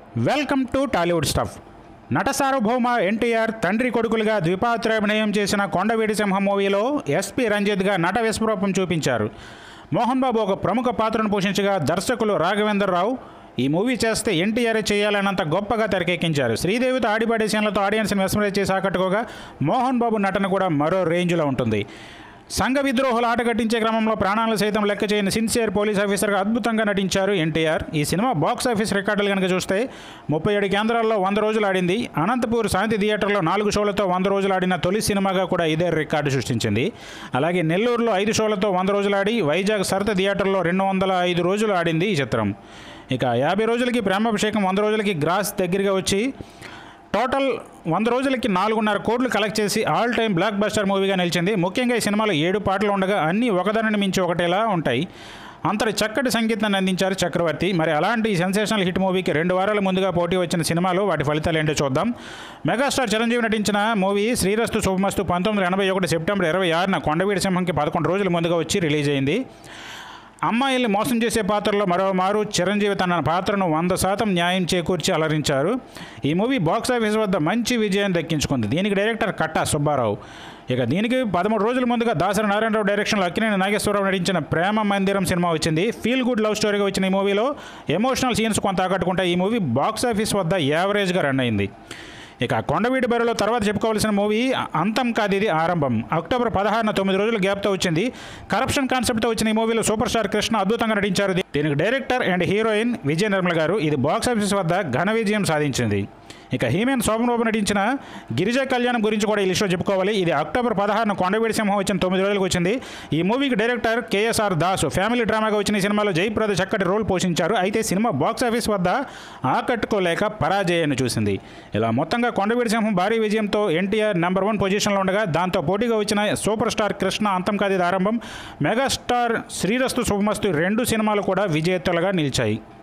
welcome to Tollywood stuff నట సార్వభౌమ ఎన్టీఆర్ తండ్రి కొడుకులుగా ద్విపాత్రాభినయం చేసిన కొండవీడి సింహం మూవీలో ఎస్పి రంజిత్గా నట విశ్వరూపం చూపించారు మోహన్ బాబు ఒక ప్రముఖ పాత్రను పోషించగా దర్శకులు రాఘవేందర్ రావు ఈ మూవీ చేస్తే ఎన్టీఆర్ చేయాలన్నంత గొప్పగా తెరకెక్కించారు శ్రీదేవితో ఆడిపాడే సీన్లతో ఆడియన్స్ని మెస్మరైజ్ చేసి ఆకట్టుకోగా మోహన్ బాబు నటన కూడా మరో రేంజ్లో ఉంటుంది సంఘ విద్రోహులు ఆట కట్టించే క్రమంలో ప్రాణాలు సైతం లెక్క చేయని సిన్సియర్ పోలీస్ ఆఫీసర్గా అద్భుతంగా నటించారు ఎన్టీఆర్ ఈ సినిమా బాక్స్ ఆఫీస్ రికార్డులు కనుక చూస్తే ముప్పై ఏడు కేంద్రాల్లో వంద రోజులు ఆడింది అనంతపూర్ శాంతి థియేటర్లో నాలుగు షోలతో వంద రోజులు ఆడిన తొలి సినిమాగా కూడా ఇదే రికార్డు సృష్టించింది అలాగే నెల్లూరులో ఐదు షోలతో వంద రోజులు ఆడి వైజాగ్ సరత థియేటర్లో రెండు వందల ఐదు రోజులు ఆడింది ఈ చిత్రం ఇక యాభై రోజులకి ప్రేమాభిషేకం వంద రోజులకి గ్రాస్ దగ్గరగా వచ్చి టోటల్ వంద రోజులకి నాలుగున్నర కోట్లు కలెక్ట్ చేసి ఆల్ టైమ్ బ్లాక్ బస్టర్ మూవీగా నిలిచింది ముఖ్యంగా ఈ సినిమాలో ఏడు పాటలు ఉండగా అన్నీ ఒకదానిని మించి ఒకటేలా ఉంటాయి అంతటి చక్కటి సంగీతాన్ని అందించారు చక్రవర్తి మరి అలాంటి సెన్సేషనల్ హిట్ మూవీకి రెండు వారాల ముందుగా పోటీ వచ్చిన సినిమాలు వాటి ఫలితాలు ఏంటో చూద్దాం మెగాస్టార్ చిరంజీవి నటించిన మూవీ శ్రీరస్తు శుభమస్తు పంతొమ్మిది ఎనభై ఒకటి సెప్టెంబర్ ఇరవై ఆరున కొండవీడి సింహంకి పదకొండు రోజుల ముందుగా వచ్చి రిలీజ్ అయింది అమ్మాయిల్ని మోసం చేసే పాత్రలో మరోమారు చిరంజీవి తన పాత్రను వంద శాతం న్యాయం చేకూర్చి అలరించారు ఈ మూవీ బాక్స్ ఆఫీస్ వద్ద మంచి విజయం దక్కించుకుంది దీనికి డైరెక్టర్ కట్టా సుబ్బారావు ఇక దీనికి పదమూడు రోజుల ముందుగా దాసరి నారాయణరావు డైరెక్షన్లో అక్కినేని నాగేశ్వరరావు నటించిన ప్రేమ మందిరం సినిమా వచ్చింది ఫీల్ గుడ్ లవ్ స్టోరీగా వచ్చిన ఈ మూవీలో ఎమోషనల్ సీన్స్ కొంత ఆకట్టుకుంటే ఈ మూవీ బాక్స్ ఆఫీస్ వద్ద యావరేజ్గా రన్ అయింది ఇక కొండవీటి బరిలో తర్వాత చెప్పుకోవాల్సిన మూవీ అంతం కాదు ఇది ఆరంభం అక్టోబర్ పదహారున తొమ్మిది రోజుల గ్యాప్తో వచ్చింది కరప్షన్ కాన్సెప్ట్తో వచ్చిన ఈ మూవీలో సూపర్ స్టార్ కృష్ణ అద్భుతంగా నటించారు దీనికి director and heroine Vijaya Nirmala గారు ఇది బాక్స్ ఆఫీస్ వద్ద ఘన విజయం సాధించింది ఇక హీమేన్ శోభనబాబు నటించిన గిరిజా కళ్యాణం గురించి కూడా ఈ లిస్టులో చెప్పుకోవాలి ఇది అక్టోబర్ పదహారున కొండవీడి సింహం వచ్చిన తొమ్మిది రోజులకు వచ్చింది ఈ మూవీకి డైరెక్టర్ కేఎస్ఆర్ దాస్ ఫ్యామిలీ డ్రామాగా వచ్చిన ఈ సినిమాలో జయప్రద చక్కటి రోల్ పోషించారు అయితే సినిమా బాక్స్ ఆఫీస్ వద్ద ఆకట్టుకోలేక పరాజయాన్ని చూసింది ఇలా మొత్తంగా కొండవీడి సింహం భారీ విజయంతో ఎన్టీఆర్ నెంబర్ వన్ పొజిషన్లో ఉండగా దాంతో పోటీగా వచ్చిన సూపర్ స్టార్ కృష్ణ అంతం కాది ఆరంభం మెగాస్టార్ శ్రీరస్తు శుభమస్తు రెండు సినిమాలు కూడా విజేతలుగా నిలిచాయి